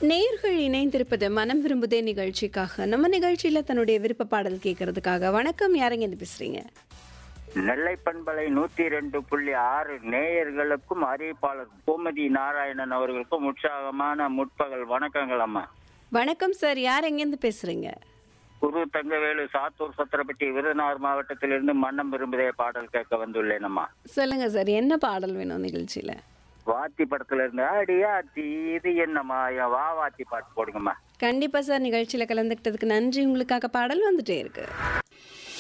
நேர்கள் இணைந்திருப்பது மனம் விரும்புதே நிகழ்ச்சிக்காக நம்ம நிகழ்ச்சியில தன்னுடைய விருப்ப பாடல் கேட்கறதுக்காக வணக்கம் யாருங்க இருந்து பேசுறீங்க நெல்லை பண்பலை நூத்தி ரெண்டு புள்ளி ஆறு நேயர்களுக்கும் அறிவிப்பாளர் கோமதி நாராயணன் அவர்களுக்கும் உற்சாகமான முற்பகல் வணக்கங்கள் அம்மா வணக்கம் சார் யார் எங்கேருந்து பேசுறீங்க குரு தங்கவேலு சாத்தூர் சத்திரப்பட்டி விருதுநகர் மாவட்டத்திலிருந்து மன்னம் விரும்புதே பாடல் கேட்க வந்துள்ளேன் அம்மா சொல்லுங்க சார் என்ன பாடல் வேணும் நிகழ்ச்சியில வாத்தி படத்துல இருந்து அடியாத்தி இது என்னம்மா என் வா வாத்தி பாட்டு போடுங்கம்மா கண்டிப்பா சார் நிகழ்ச்சியில கலந்துக்கிட்டதுக்கு நன்றி உங்களுக்காக பாடல் வந்துட்டே இருக்கு